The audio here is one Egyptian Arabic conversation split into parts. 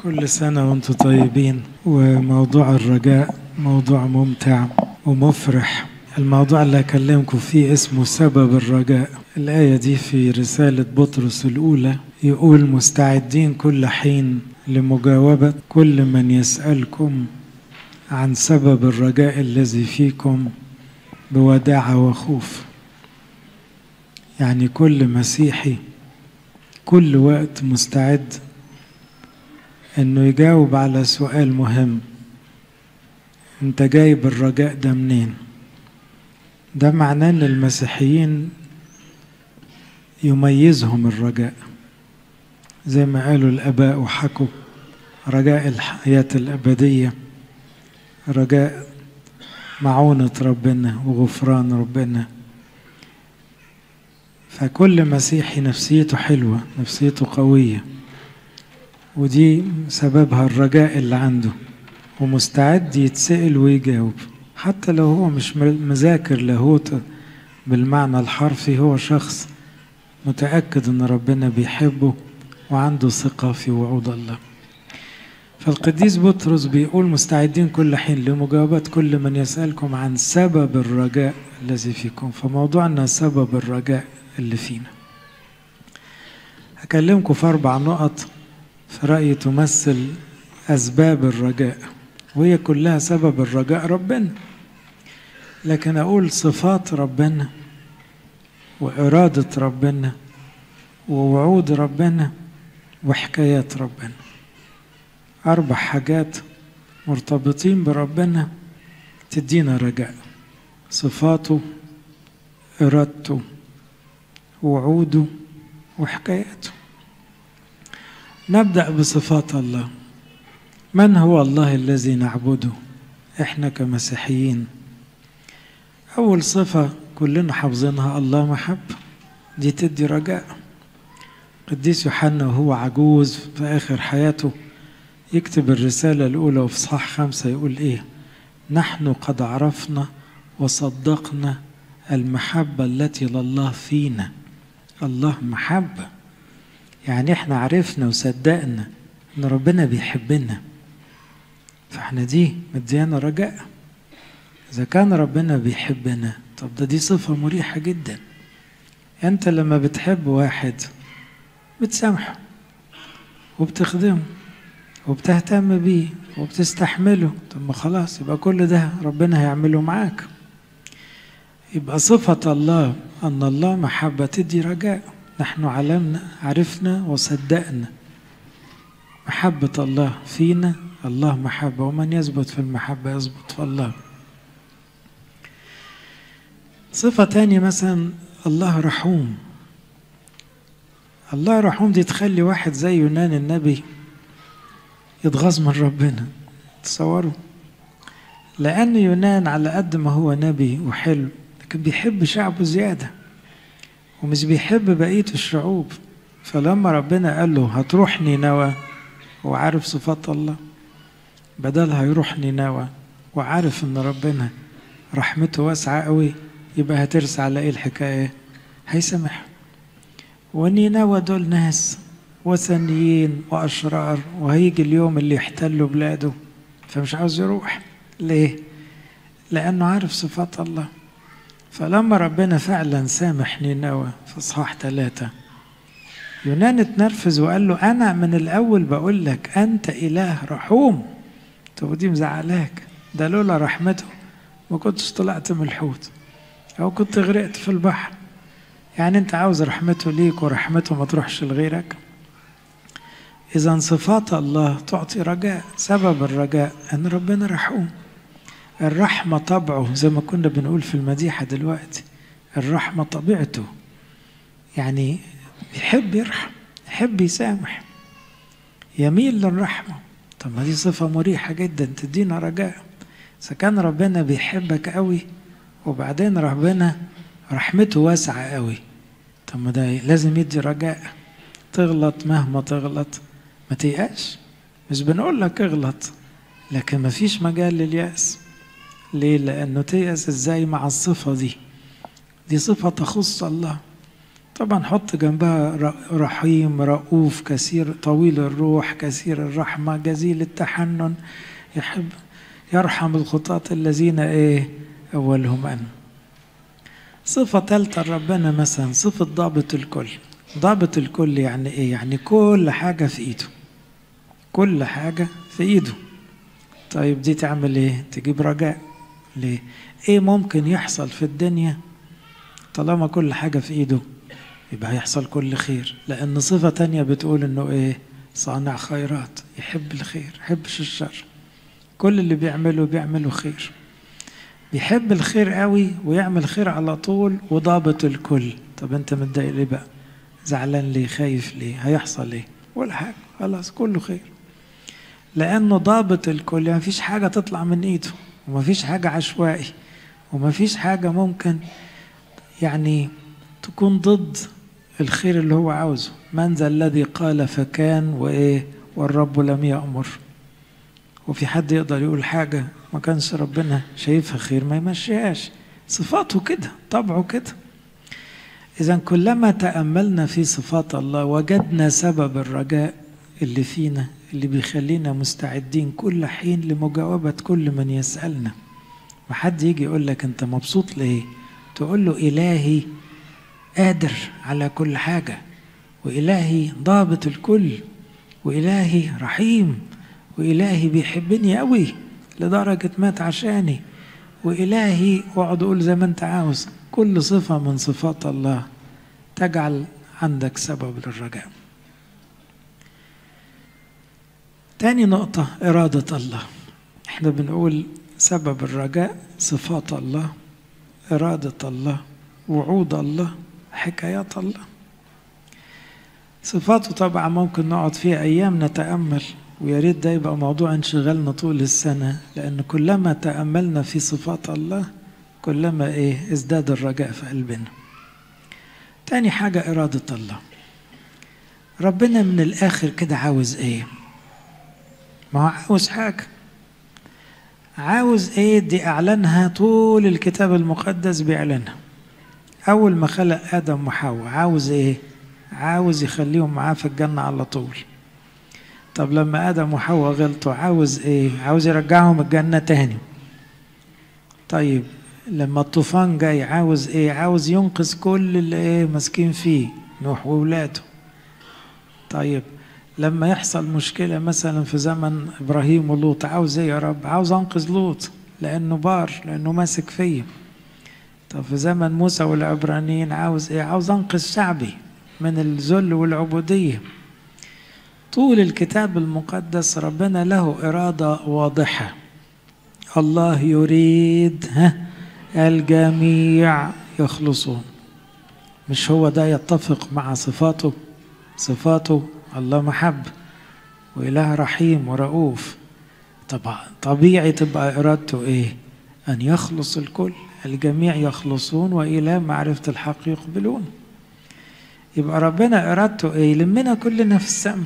كل سنة وانتم طيبين وموضوع الرجاء موضوع ممتع ومفرح الموضوع اللي هكلمكم فيه اسمه سبب الرجاء الآية دي في رسالة بطرس الأولى يقول مستعدين كل حين لمجاوبة كل من يسألكم عن سبب الرجاء الذي فيكم بوداعة وخوف يعني كل مسيحي كل وقت مستعد انه يجاوب على سؤال مهم انت جايب الرجاء ده منين ده معناه ان المسيحيين يميزهم الرجاء زي ما قالوا الاباء وحكوا رجاء الحياه الابديه رجاء معونه ربنا وغفران ربنا فكل مسيحي نفسيته حلوه نفسيته قويه ودي سببها الرجاء اللي عنده ومستعد يتسأل ويجاوب حتى لو هو مش مذاكر لاهوت بالمعنى الحرفي هو شخص متأكد ان ربنا بيحبه وعنده ثقة في وعود الله فالقديس بطرس بيقول مستعدين كل حين لمجاوبة كل من يسألكم عن سبب الرجاء الذي فيكم فموضوعنا سبب الرجاء اللي فينا هكلمكم في أربع نقط في رأيي تمثل أسباب الرجاء وهي كلها سبب الرجاء ربنا لكن أقول صفات ربنا وإرادة ربنا ووعود ربنا وحكايات ربنا أربع حاجات مرتبطين بربنا تدينا رجاء صفاته إرادته وعوده وحكاياته نبدأ بصفات الله من هو الله الذي نعبده احنا كمسيحيين أول صفة كلنا حافظينها الله محبة دي تدي رجاء قديس يوحنا وهو عجوز في آخر حياته يكتب الرسالة الأولى وفي صح خمسة يقول إيه نحن قد عرفنا وصدقنا المحبة التي لله فينا الله محبة يعني احنا عرفنا وصدقنا ان ربنا بيحبنا فاحنا دي مديانا رجاء اذا كان ربنا بيحبنا طب ده دي صفة مريحة جدا انت لما بتحب واحد بتسامحه وبتخدمه وبتهتم بيه وبتستحمله طب ما خلاص يبقى كل ده ربنا هيعمله معاك يبقى صفة الله أن الله محبة تدي رجاء نحن علمنا عرفنا وصدقنا محبة الله فينا الله محبة ومن يثبت في المحبة يثبت في الله صفة تانية مثلا الله رحوم الله رحوم دي تخلي واحد زي يونان النبي يتغاظ من ربنا تصوروا لأن يونان على قد ما هو نبي وحلو لكن بيحب شعبه زيادة ومش بيحب بقية الشعوب فلما ربنا قال له هتروح نينوى هو عارف صفات الله بدل هيروح نينوى وعارف ان ربنا رحمته واسعة قوي يبقى هترسى على ايه الحكاية هيسامح ونينوى دول ناس وثنيين وأشرار وهيجي اليوم اللي يحتلوا بلاده فمش عاوز يروح ليه؟ لأنه عارف صفات الله فلما ربنا فعلا سامح نينوى في إصحاح ثلاثة يونان اتنرفز وقال له أنا من الأول بقول لك أنت إله رحوم طب دي مزعلاك ده لولا رحمته ما كنتش طلعت من الحوت أو كنت غرقت في البحر يعني أنت عاوز رحمته ليك ورحمته ما تروحش لغيرك إذا صفات الله تعطي رجاء سبب الرجاء أن ربنا رحوم الرحمة طبعه زي ما كنا بنقول في المديحة دلوقتي الرحمة طبيعته يعني يحب يرحم يحب يسامح يميل للرحمة طب ما دي صفة مريحة جدا تدينا رجاء إذا كان ربنا بيحبك قوي وبعدين ربنا رحمته واسعة قوي طب ما ده لازم يدي رجاء تغلط مهما تغلط ما تيأس مش بنقول لك اغلط لكن ما فيش مجال لليأس ليه؟ لأنه تيأس ازاي مع الصفة دي دي صفة تخص الله طبعا حط جنبها رحيم رؤوف كثير طويل الروح كثير الرحمة جزيل التحنن يحب يرحم الخطاة الذين ايه أولهم أنا صفة ثالثة ربنا مثلا صفة ضابط الكل ضابط الكل يعني ايه يعني كل حاجة في ايده كل حاجة في ايده طيب دي تعمل ايه تجيب رجاء ليه ايه ممكن يحصل في الدنيا طالما كل حاجة في ايده يبقى هيحصل كل خير لان صفة تانية بتقول انه ايه صانع خيرات يحب الخير يحبش الشر كل اللي بيعمله بيعمله خير بيحب الخير قوي ويعمل خير على طول وضابط الكل طب انت متضايق ليه بقى زعلان ليه خايف ليه هيحصل ايه ولا حاجة خلاص كله خير لأنه ضابط الكل يعني مفيش حاجة تطلع من إيده ومفيش حاجة عشوائي ومفيش حاجة ممكن يعني تكون ضد الخير اللي هو عاوزه من ذا الذي قال فكان وإيه والرب لم يأمر وفي حد يقدر يقول حاجة ما كانش ربنا شايفها خير ما يمشيهاش صفاته كده طبعه كده إذا كلما تأملنا في صفات الله وجدنا سبب الرجاء اللي فينا اللي بيخلينا مستعدين كل حين لمجاوبة كل من يسألنا ما حد يجي يقول لك أنت مبسوط ليه تقول له إلهي قادر على كل حاجة وإلهي ضابط الكل وإلهي رحيم وإلهي بيحبني قوي لدرجة مات عشاني وإلهي واقعد أقول زي ما أنت عاوز كل صفة من صفات الله تجعل عندك سبب للرجاء تاني نقطة إرادة الله احنا بنقول سبب الرجاء صفات الله إرادة الله وعود الله حكايات الله صفاته طبعا ممكن نقعد فيها أيام نتأمل ويا ريت ده يبقى موضوع انشغالنا طول السنة لأن كلما تأملنا في صفات الله كلما إيه ازداد الرجاء في قلبنا تاني حاجة إرادة الله ربنا من الآخر كده عاوز إيه ما هو عاوز حاجة عاوز ايه دي اعلنها طول الكتاب المقدس بيعلنها اول ما خلق ادم وحواء عاوز ايه عاوز يخليهم معاه في الجنة على طول طب لما ادم وحواء غلطوا عاوز ايه عاوز يرجعهم الجنة تاني طيب لما الطوفان جاي عاوز ايه عاوز ينقذ كل اللي ايه ماسكين فيه نوح وولاده طيب لما يحصل مشكلة مثلا في زمن إبراهيم ولوط عاوز إيه يا رب؟ عاوز أنقذ لوط لأنه بار لأنه ماسك فيا. طب في زمن موسى والعبرانيين عاوز إيه؟ عاوز أنقذ شعبي من الذل والعبودية. طول الكتاب المقدس ربنا له إرادة واضحة. الله يريد ها الجميع يخلصون. مش هو ده يتفق مع صفاته؟ صفاته الله محب وإله رحيم ورؤوف طبعا طبيعي تبقى إرادته إيه أن يخلص الكل الجميع يخلصون وإلى معرفة الحق يقبلون يبقى ربنا إرادته إيه يلمنا كلنا في السماء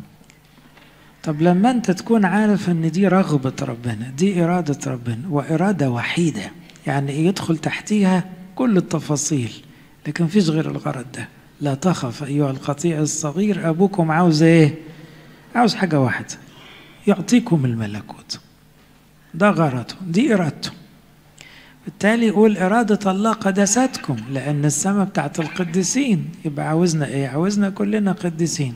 طب لما أنت تكون عارف أن دي رغبة ربنا دي إرادة ربنا وإرادة وحيدة يعني إيه يدخل تحتيها كل التفاصيل لكن مفيش غير الغرض ده لا تخف أيها القطيع الصغير أبوكم عاوز إيه؟ عاوز حاجة واحدة يعطيكم الملكوت ده غرضه دي إرادته بالتالي يقول إرادة الله قدستكم لأن السماء بتاعت القديسين يبقى عاوزنا إيه؟ عاوزنا كلنا قديسين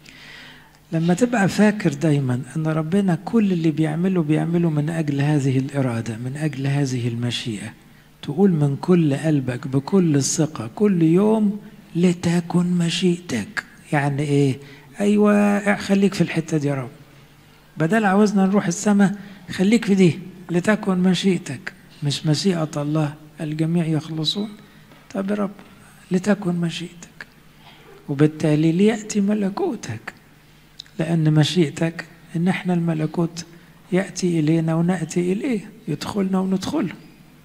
لما تبقى فاكر دايما أن ربنا كل اللي بيعمله بيعمله من أجل هذه الإرادة من أجل هذه المشيئة تقول من كل قلبك بكل الثقة كل يوم لتكن مشيئتك يعني ايه ايوه خليك في الحته دي يا رب بدل عاوزنا نروح السماء خليك في دي لتكن مشيئتك مش مشيئه الله الجميع يخلصون طب يا رب لتكن مشيئتك وبالتالي لياتي ملكوتك لان مشيئتك ان احنا الملكوت ياتي الينا وناتي اليه يدخلنا وندخله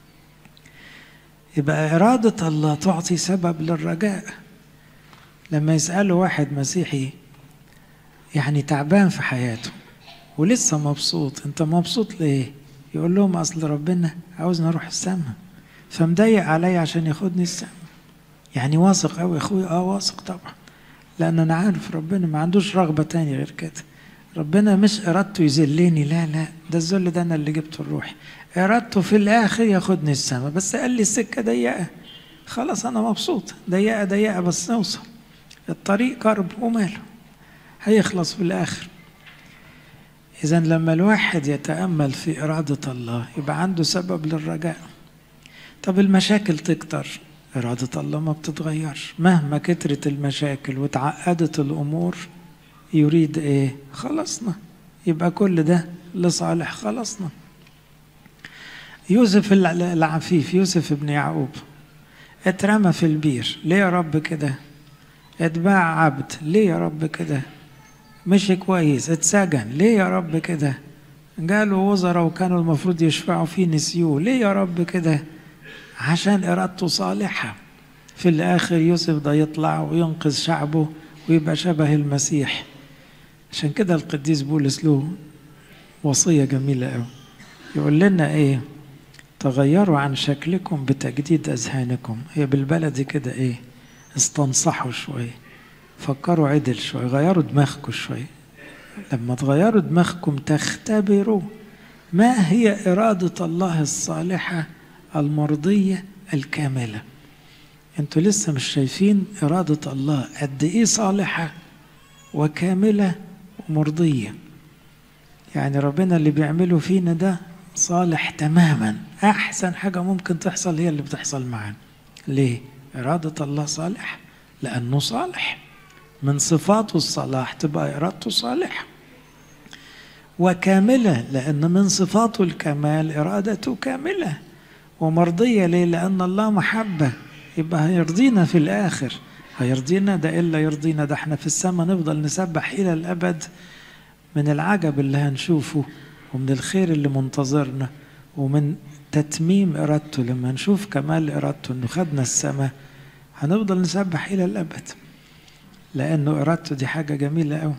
يبقى إرادة الله تعطي سبب للرجاء لما يسأله واحد مسيحي يعني تعبان في حياته ولسه مبسوط انت مبسوط ليه يقول لهم اصل ربنا عاوزني اروح السماء فمضايق عليا عشان ياخدني السماء يعني واثق قوي يا اخويا اه واثق طبعا لان انا عارف ربنا ما عندوش رغبه تاني غير كده ربنا مش ارادته يذلني لا لا ده الذل ده انا اللي جبته لروحي ارادته في الاخر ياخدني السما بس قال لي السكه ضيقه خلاص انا مبسوط ضيقه ضيقه بس نوصل الطريق قرب وماله هيخلص في الاخر اذا لما الواحد يتامل في اراده الله يبقى عنده سبب للرجاء طب المشاكل تكتر إرادة الله ما بتتغيرش مهما كترت المشاكل وتعقدت الأمور يريد إيه خلصنا يبقى كل ده لصالح خلصنا يوسف العفيف يوسف ابن يعقوب اترمى في البير ليه يا رب كده اتباع عبد ليه يا رب كده مشي كويس اتسجن ليه يا رب كده جاله وزراء وكانوا المفروض يشفعوا فيه نسيوه ليه يا رب كده عشان إرادته صالحة في الآخر يوسف ده يطلع وينقذ شعبه ويبقى شبه المسيح عشان كده القديس بولس له وصية جميلة قوي يقول لنا إيه تغيروا عن شكلكم بتجديد أذهانكم هي بالبلدي كده إيه استنصحوا شوية فكروا عدل شوية غيروا دماغكم شوية لما تغيروا دماغكم تختبروا ما هي إرادة الله الصالحة المرضية الكاملة انتوا لسه مش شايفين إرادة الله قد إيه صالحة وكاملة ومرضية يعني ربنا اللي بيعمله فينا ده صالح تماما أحسن حاجة ممكن تحصل هي اللي بتحصل معانا ليه؟ إرادة الله صالح لأنه صالح من صفاته الصلاح تبقى إرادته صالحة وكاملة لأن من صفاته الكمال إرادته كاملة ومرضية ليه؟ لأن الله محبة يبقى هيرضينا في الآخر هيرضينا ده إلا يرضينا ده احنا في السماء نفضل نسبح إلى الأبد من العجب اللي هنشوفه ومن الخير اللي منتظرنا ومن تتميم إرادته لما نشوف كمال إرادته إنه خدنا السماء هنفضل نسبح إلى الأبد لأنه إرادته دي حاجة جميلة أوي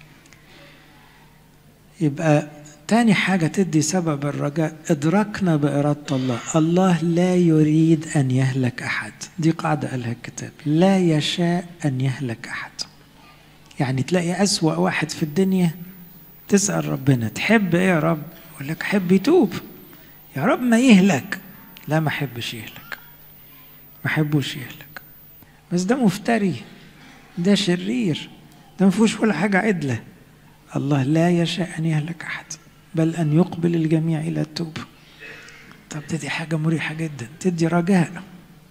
يبقى تاني حاجة تدي سبب الرجاء إدراكنا بإرادة الله الله لا يريد أن يهلك أحد دي قاعدة قالها الكتاب لا يشاء أن يهلك أحد يعني تلاقي أسوأ واحد في الدنيا تسأل ربنا تحب إيه يا رب يقول لك حب يتوب يا رب ما يهلك لا ما أحبش يهلك ما أحبوش يهلك بس ده مفتري ده شرير ده ما فيهوش ولا حاجة عدلة الله لا يشاء أن يهلك أحد بل أن يقبل الجميع إلى التوبة طب دي حاجة مريحة جدا تدي رجاء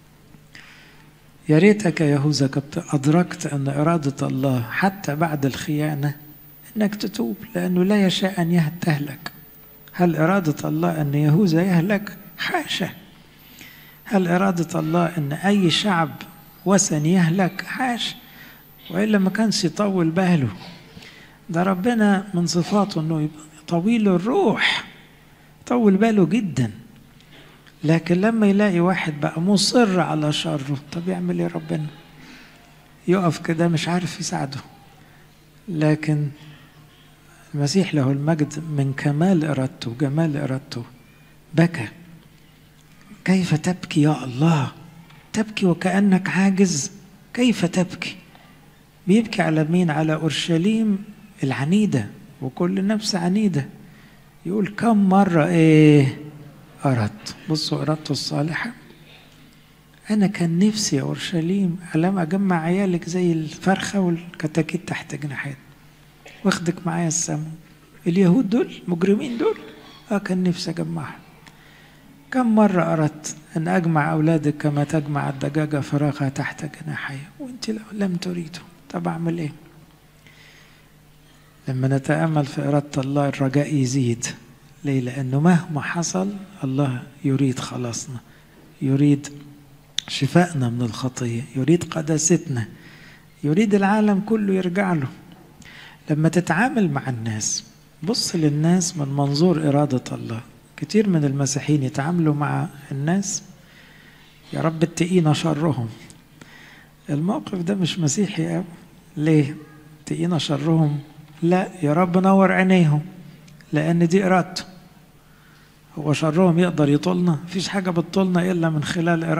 يا ريتك يا يهوذا كنت أدركت أن إرادة الله حتى بعد الخيانة أنك تتوب لأنه لا يشاء أن تهلك هل إرادة الله أن يهوذا يهلك؟ حاشا هل إرادة الله أن أي شعب وثن يهلك؟ حاشا وإلا ما كانش يطول باله ده ربنا من صفاته أنه يبقى طويل الروح طول باله جدا لكن لما يلاقي واحد بقى مصر على شره طب يعمل ايه ربنا يقف كده مش عارف يساعده لكن المسيح له المجد من كمال ارادته وجمال ارادته بكى كيف تبكي يا الله تبكي وكانك عاجز كيف تبكي بيبكي على مين على اورشليم العنيده وكل نفس عنيدة يقول كم مرة إيه أردت بصوا إرادته الصالحة أنا كان نفسي يا أورشليم ألم أجمع عيالك زي الفرخة والكتاكيت تحت جناحات واخدك معايا السما اليهود دول مجرمين دول اه كان نفسي أجمعهم كم مرة أردت أن أجمع أولادك كما تجمع الدجاجة فراخها تحت جناحي وأنت لم تريده طب أعمل إيه؟ لما نتأمل في إرادة الله الرجاء يزيد ليه؟ لأنه مهما حصل الله يريد خلاصنا يريد شفائنا من الخطية يريد قداستنا يريد العالم كله يرجع له لما تتعامل مع الناس بص للناس من منظور إرادة الله كتير من المسيحيين يتعاملوا مع الناس يا رب اتقينا شرهم الموقف ده مش مسيحي أوي ليه؟ اتقينا شرهم لا يا رب نور عينيهم لأن دي إرادته هو شرهم يقدر يطولنا مفيش حاجة بتطولنا إلا من خلال إرادته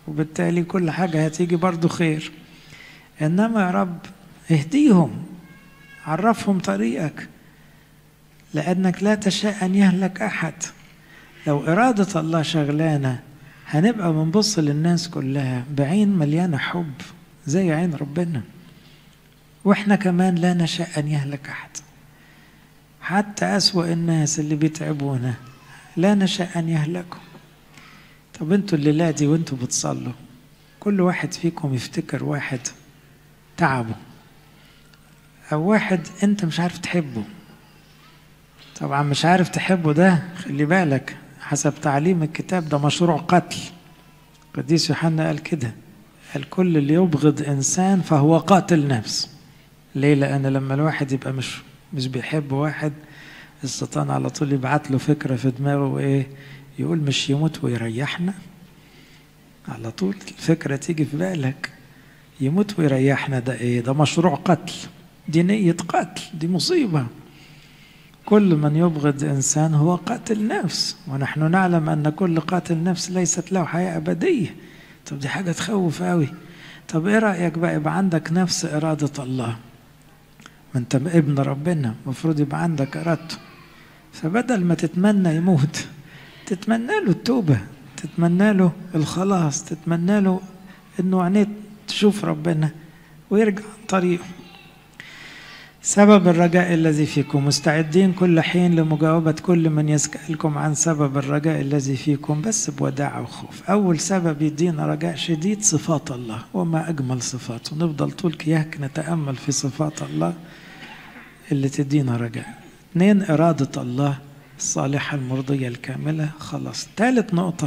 وبالتالي كل حاجة هتيجي برضو خير إنما يا رب اهديهم عرفهم طريقك لأنك لا تشاء أن يهلك أحد لو إرادة الله شغلانة هنبقى بنبص للناس كلها بعين مليانة حب زي عين ربنا واحنا كمان لا نشاء أن يهلك أحد حتى أسوأ الناس اللي بيتعبونا لا نشاء أن يهلكوا طب انتوا الليلة دي وانتوا بتصلوا كل واحد فيكم يفتكر واحد تعبه أو واحد أنت مش عارف تحبه طبعا مش عارف تحبه ده خلي بالك حسب تعليم الكتاب ده مشروع قتل قديس يوحنا قال كده قال كل اللي يبغض إنسان فهو قاتل نفس ليه لأن لما الواحد يبقى مش مش بيحب واحد الشيطان على طول يبعت له فكرة في دماغه وإيه يقول مش يموت ويريحنا على طول الفكرة تيجي في بالك يموت ويريحنا ده إيه ده مشروع قتل دي نية قتل دي مصيبة كل من يبغض إنسان هو قاتل نفس ونحن نعلم أن كل قاتل نفس ليست له حياة أبدية طب دي حاجة تخوف قوي طب إيه رأيك بقى يبقى عندك نفس إرادة الله ما أنت ابن ربنا المفروض يبقى عندك إرادته فبدل ما تتمنى يموت تتمنى له التوبة تتمنى له الخلاص تتمنى له إنه عينيه تشوف ربنا ويرجع عن طريقه سبب الرجاء الذي فيكم مستعدين كل حين لمجاوبة كل من يسألكم عن سبب الرجاء الذي فيكم بس بوداع وخوف أول سبب يدينا رجاء شديد صفات الله وما أجمل صفاته نفضل طول كياك نتأمل في صفات الله اللي تدينا رجاء اثنين إرادة الله الصالحة المرضية الكاملة خلاص ثالث نقطة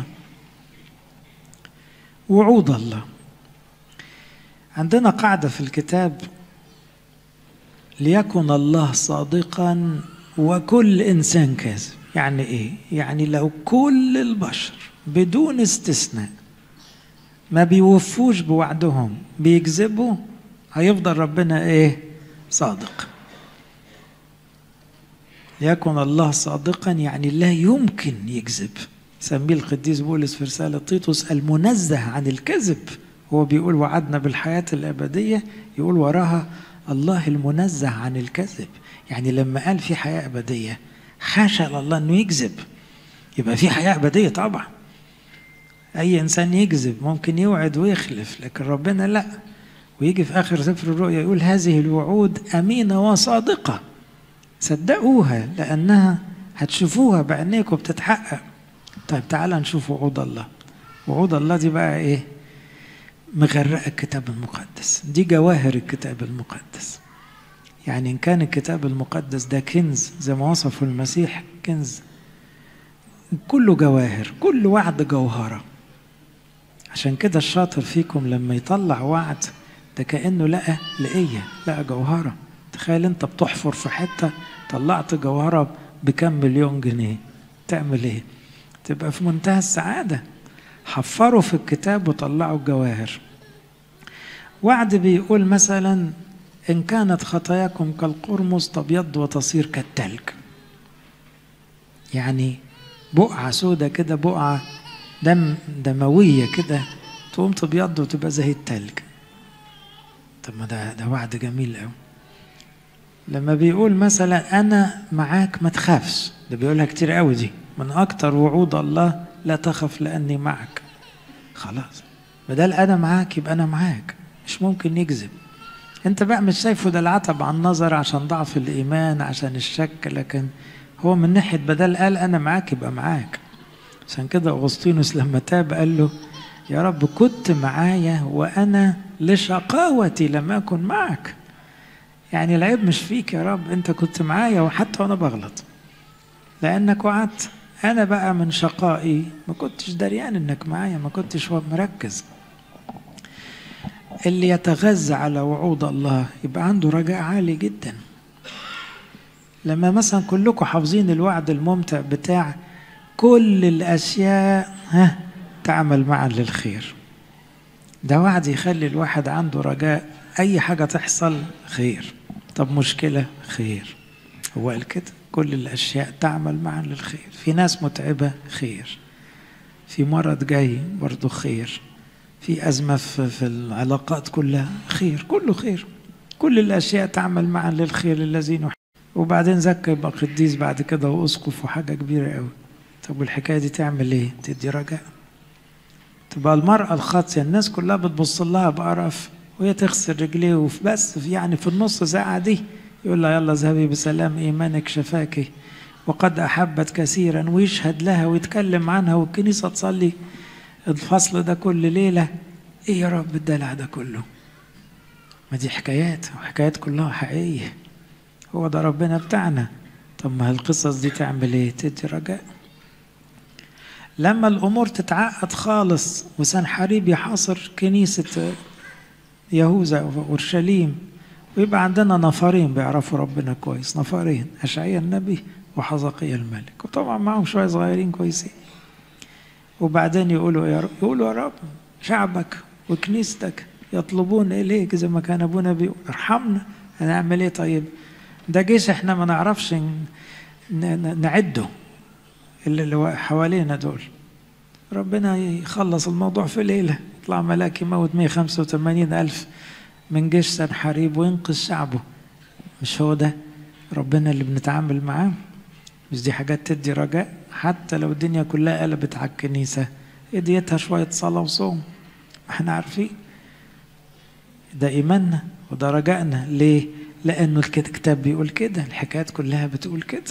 وعود الله عندنا قاعدة في الكتاب ليكن الله صادقا وكل انسان كاذب يعني ايه يعني لو كل البشر بدون استثناء ما بيوفوش بوعدهم بيكذبوا هيفضل ربنا ايه صادق ليكن الله صادقا يعني لا يمكن يكذب سميه القديس بولس في رسالة تيتوس المنزه عن الكذب هو بيقول وعدنا بالحياة الأبدية يقول وراها الله المنزه عن الكذب يعني لما قال في حياة أبدية حاشا لله أنه يكذب يبقى في حياة أبدية طبعا أي إنسان يكذب ممكن يوعد ويخلف لكن ربنا لا ويجي في آخر سفر الرؤيا يقول هذه الوعود أمينة وصادقة صدقوها لأنها هتشوفوها بعينيكم بتتحقق طيب تعال نشوف وعود الله وعود الله دي بقى إيه مغرقة الكتاب المقدس دي جواهر الكتاب المقدس يعني إن كان الكتاب المقدس ده كنز زي ما وصفه المسيح كنز كله جواهر كل وعد جوهرة عشان كده الشاطر فيكم لما يطلع وعد ده كأنه لقى لقية لقى جوهرة تخيل انت بتحفر في حتة طلعت جوهرة بكم مليون جنيه تعمل ايه تبقى في منتهى السعادة حفروا في الكتاب وطلعوا الجواهر وعد بيقول مثلا إن كانت خطاياكم كالقرمز تبيض وتصير كالتلج يعني بقعة سودة كده بقعة دم دموية كده تقوم تبيض وتبقى زي التلج طب ما ده ده وعد جميل قوي لما بيقول مثلا أنا معاك ما تخافش ده بيقولها كتير قوي دي من أكتر وعود الله لا تخف لأني معك خلاص بدل أنا معاك يبقى أنا معاك مش ممكن يكذب أنت بقى مش شايفه ده العتب عن النظر عشان ضعف الإيمان عشان الشك لكن هو من ناحية بدل قال أنا معاك يبقى معاك عشان كده أغسطينوس لما تاب قال له يا رب كنت معايا وأنا لشقاوتي لم أكن معك يعني العيب مش فيك يا رب أنت كنت معايا وحتى وأنا بغلط لأنك وعدت أنا بقى من شقائي ما كنتش دريان إنك معايا ما كنتش مركز اللي يتغذى على وعود الله يبقى عنده رجاء عالي جدا لما مثلا كلكم حافظين الوعد الممتع بتاع كل الأشياء ها تعمل معا للخير ده وعد يخلي الواحد عنده رجاء أي حاجة تحصل خير طب مشكلة خير هو قال كده كل الأشياء تعمل معا للخير في ناس متعبة خير في مرض جاي برضو خير في أزمة في, في العلاقات كلها خير كله خير كل الأشياء تعمل معا للخير الذين وبعدين زكى يبقى قديس بعد كده وأسقف وحاجة كبيرة قوي طب والحكاية دي تعمل إيه؟ تدي رجاء تبقى المرأة الخاطية الناس كلها بتبص لها بقرف وهي تغسل رجليه وفي بس في يعني في النص ساعة دي يقول لها يلا اذهبي بسلام إيمانك شفاكي وقد أحبت كثيرا ويشهد لها ويتكلم عنها والكنيسة تصلي الفصل ده كل ليلة إيه يا رب الدلع ده كله ما دي حكايات وحكايات كلها حقيقية هو ده ربنا بتاعنا طب ما القصص دي تعمل ايه تدي رجاء لما الامور تتعقد خالص وسنحريب يحاصر كنيسه يهوذا واورشليم ويبقى عندنا نفرين بيعرفوا ربنا كويس نفرين اشعيا النبي وحزقيا الملك وطبعا معهم شويه صغيرين كويسين وبعدين يقولوا يا رب يقولوا يا رب شعبك وكنيستك يطلبون اليك زي ما كان ابونا بيقول ارحمنا هنعمل ايه طيب ده جيش احنا ما نعرفش نعده اللي حوالينا دول ربنا يخلص الموضوع في ليلة يطلع ملاك يموت 185 ألف من جيش سنحريب وينقذ شعبه مش هو ده ربنا اللي بنتعامل معاه مش دي حاجات تدي رجاء حتى لو الدنيا كلها قلبت على الكنيسة اديتها شوية صلاة وصوم احنا عارفين ده إيماننا وده رجائنا ليه؟ لأنه الكتاب بيقول كده الحكايات كلها بتقول كده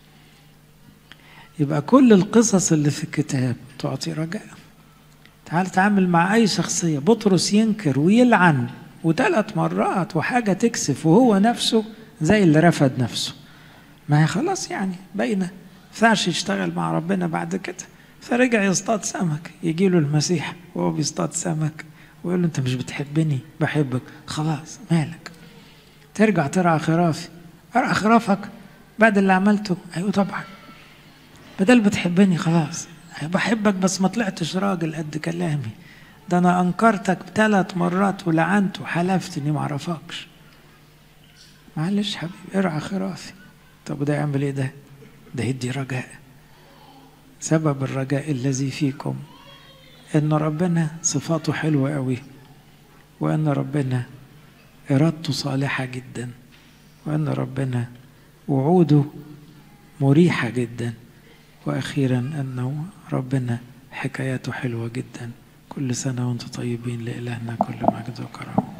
يبقى كل القصص اللي في الكتاب تعطي رجاء تعال تعامل مع أي شخصية بطرس ينكر ويلعن وثلاث مرات وحاجة تكسف وهو نفسه زي اللي رفض نفسه ما هي خلاص يعني باينة ينفعش يشتغل مع ربنا بعد كده فرجع يصطاد سمك يجي له المسيح وهو بيصطاد سمك ويقول له انت مش بتحبني بحبك خلاص مالك ترجع ترعى خرافي ارعى خرافك بعد اللي عملته ايوه طبعا بدل بتحبني خلاص بحبك بس ما طلعتش راجل قد كلامي ده انا انكرتك ثلاث مرات ولعنت وحلفت اني ما اعرفكش معلش حبيبي ارعى خرافي طب وده يعمل ايه ده ده يدي رجاء سبب الرجاء الذي فيكم ان ربنا صفاته حلوه قوي وان ربنا ارادته صالحه جدا وان ربنا وعوده مريحه جدا واخيرا انه ربنا حكاياته حلوه جدا كل سنه وانتم طيبين لالهنا كل مجد وكرم